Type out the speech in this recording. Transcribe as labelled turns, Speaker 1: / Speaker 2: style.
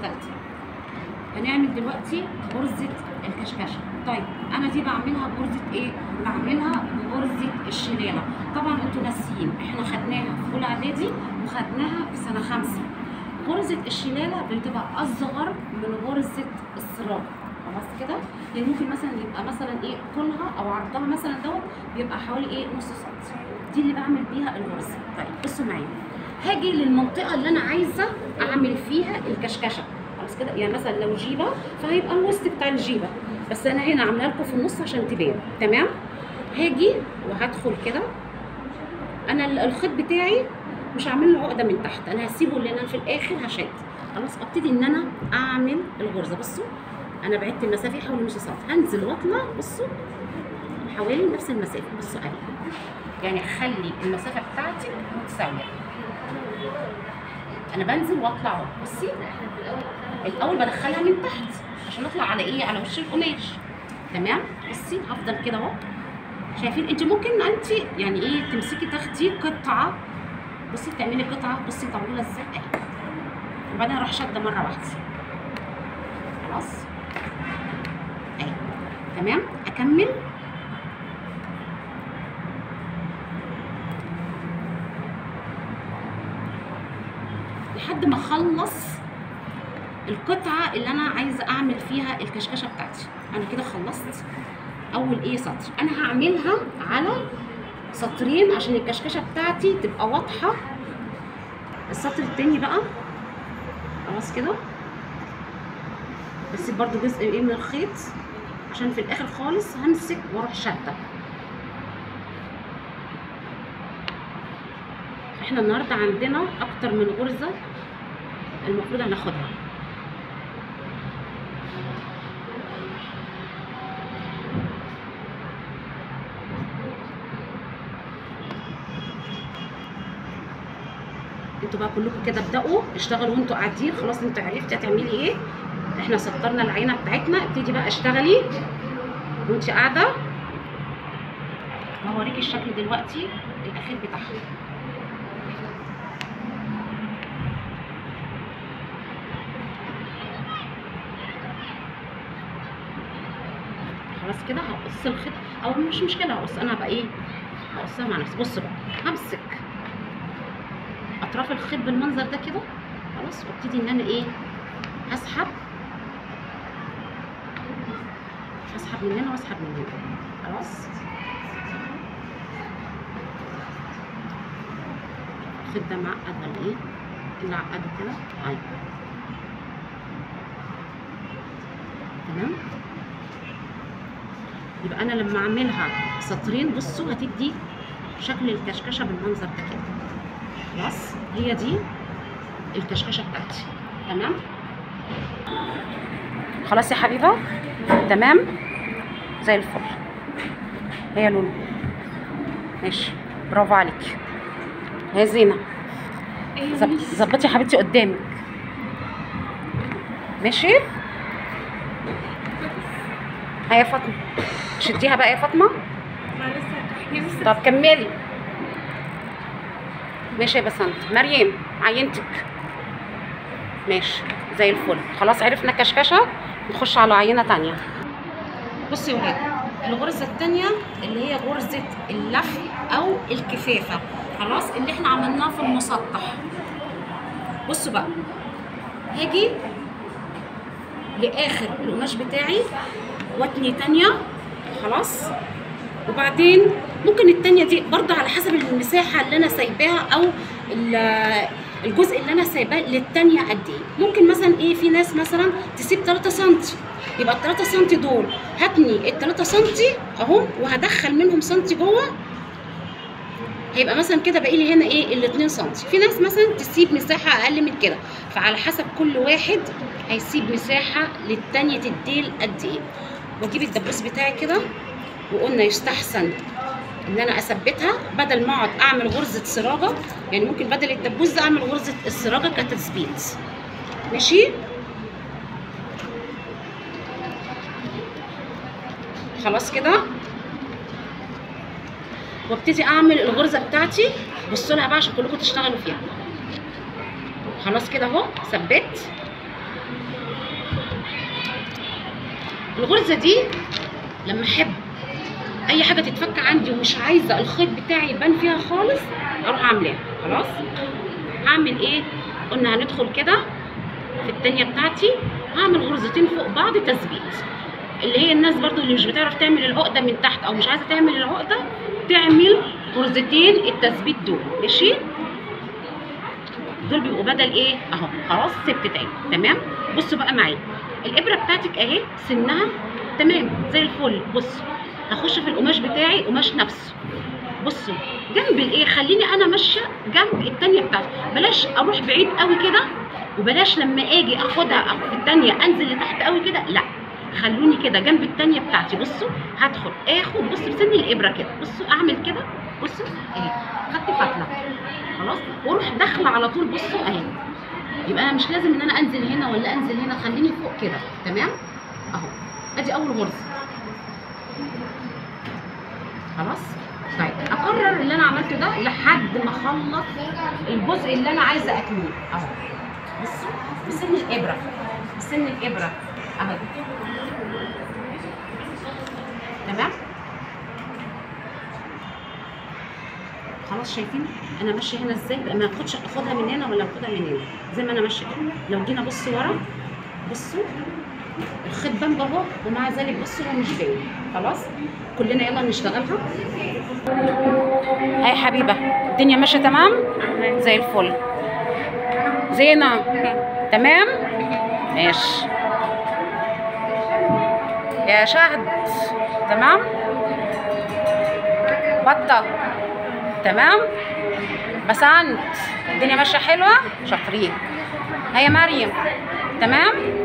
Speaker 1: الثالثه هنعمل دلوقتي غرزه الكشكشه طيب انا دي بعملها بغرزه ايه بعملها بغرزه الشلاله طبعا انتوا ناسيين احنا خدناها في اولى اعدادي وخدناها في سنه خمسه غرزه الشلاله بتبقى اصغر من غرزه السراج خلاص كده يعني ممكن مثلا يبقى مثلا ايه طولها او عرضها مثلا دوت بيبقى حوالي ايه نص سم دي اللي بعمل بيها الغرزه طيب بصوا معايا هاجي للمنطقه اللي انا عايزه اعمل فيها الكشكشه خلاص كده يعني مثلا لو جيبه فهيبقى الوسط بتاع الجيبه بس انا هنا عاملاها لكم في النص عشان تبان تمام هاجي وهدخل كده انا ال- الخيط بتاعي مش هعمل له عقده من تحت انا هسيبه اللي انا في الاخر هشد خلاص ابتدي ان انا اعمل الغرزه بصوا انا بعدت المسافه حوالي نص سم هنزل واطلع بصوا حوالي نفس المسافه بصوا اهي يعني اخلي المسافه بتاعتي متساويه انا بنزل واطلع اهو بصي الاول بدخلها من تحت عشان اطلع على ايه على وش القماش تمام بصي هفضل كده اهو شايفين انت ممكن انت يعني ايه تمسكي تاخدي قطعه بصي تعملي قطعه بصي تعمليها ازاي اهي وبعدين اروح شاده مره واحده خلاص اهي تمام اكمل لحد ما اخلص القطعه اللي انا عايزه اعمل فيها الكشكشه بتاعتي انا كده خلصت اول ايه سطر انا هعملها على سطرين عشان الكشكشه بتاعتي تبقى واضحه السطر التاني بقى خلاص كده بسيب برضو جزء ايه من الخيط عشان في الاخر خالص همسك واروح شاده احنا النهارده عندنا اكتر من غرزه المفروض هناخدها انتوا بقى كلكم كده ابدأوا اشتغلوا وانتوا قاعدين خلاص انتوا عرفتي هتعملي ايه احنا سطرنا العينه بتاعتنا ابتدي بقى اشتغلي وانت قاعده هوريكي الشكل دلوقتي الاخير بتاعها خلاص كده هقص الخيط او مش مشكله هقص انا بقى ايه هقصها مع نفسي بصوا بقى همسك اطراف الخيط بالمنظر ده كده خلاص وابتدي ان انا ايه هسحب هسحب من هنا واسحب من هنا خلاص الخيط ده معقد ولا ايه اللي عقده كده ايوه تمام يبقى انا لما اعملها سطرين بصوا هتدي شكل الكشكشه بالمنظر ده كده خلاص هي دي الكشكشه بتاعتي تمام خلاص يا حبيبه تمام زي الفل هي لولو ماشي برافو عليكي هي زينه زب- ظبطي يا حبيبتي قدامك ماشي هيا فاطمه شديها بقى يا فاطمه
Speaker 2: ما لسه هي لسه
Speaker 1: طب كملي ماشي يا بسنت مريم عينتك ماشي زي الفل خلاص عرفنا الكشكشه نخش على عينه تانية بصي يا ولاد الغرزه التانية اللي هي غرزه اللف او الكفافه خلاص اللي احنا عملناها في المسطح بصوا بقى هاجي لاخر القماش بتاعي واتني تانية خلاص وبعدين ممكن التانية دي برضه على حسب المساحة اللي أنا سايباها أو ال- الجزء اللي أنا سايباه للتانية قد إيه ممكن مثلا إيه في ناس مثلا تسيب 3 سنتي يبقى ال 3 سنتي دول هتني ال 3 سنتي أهو وهدخل منهم سنتي جوه هيبقى مثلا كده باقي لي هنا ايه ال 2 سم في ناس مثلا تسيب مساحه اقل من كده فعلى حسب كل واحد هيسيب مساحه للتانية الديل قد ايه واجيب الدبوس بتاعي كده وقلنا يستحسن ان انا اثبتها بدل ما اقعد اعمل غرزه سراجه يعني ممكن بدل الدبوس ده اعمل غرزه السراجه كتثبيت ماشي خلاص كده وابتدي اعمل الغرزه بتاعتي بصوا لها بقى عشان كلكم تشتغلوا فيها خلاص كده اهو ثبت الغرزه دي لما احب اي حاجه تتفك عندي ومش عايزه الخيط بتاعي يبان فيها خالص اروح عاملاها خلاص هعمل ايه قلنا هندخل كده في التانية بتاعتي هعمل غرزتين فوق بعض تثبيت اللي هي الناس برضو اللي مش بتعرف تعمل العقده من تحت او مش عايزه تعمل العقده تعمل غرزتين التثبيت دول ماشي دول بيبقوا بدل ايه اهو خلاص سبت تاني تمام بصوا بقى معايا الابره بتاعتك اهي سنها تمام زي الفل بص هخش في القماش بتاعي قماش نفسه بصوا جنب الايه خليني انا ماشيه جنب التانية بتاعتي بلاش اروح بعيد قوي كده وبلاش لما اجي اخدها اخد التانية انزل لتحت قوي كده لا خلوني كده جنب التانية بتاعتي بصوا هدخل اخد بص بسن الابره كده بصوا اعمل كده بصوا اهي خدت فتله خلاص واروح داخله على طول بصوا اهي يبقى انا مش لازم ان انا انزل هنا ولا انزل هنا خليني فوق كده تمام اهو ادي اول غرزه خلاص طيب اكرر اللي انا عملته ده لحد ما اخلص الجزء اللي انا عايزه اتنيه اهو بصوا بسن الابره بسن الابره اهو تمام خلاص شايفين انا ماشيه هنا ازاي بقى ما اخدش اخدها من هنا ولا اخدها من هنا زي ما انا ماشيه كده لو جينا بص ورا بصوا الخيط بان اهو ومع ذلك بصوا هو مش باين خلاص كلنا يلا نشتغلها هاي حبيبه الدنيا ماشيه تمام زي الفل زينه تمام ماشي يا شهد تمام بطه تمام بسنت الدنيا ماشيه حلوه شاطرين هيا مريم تمام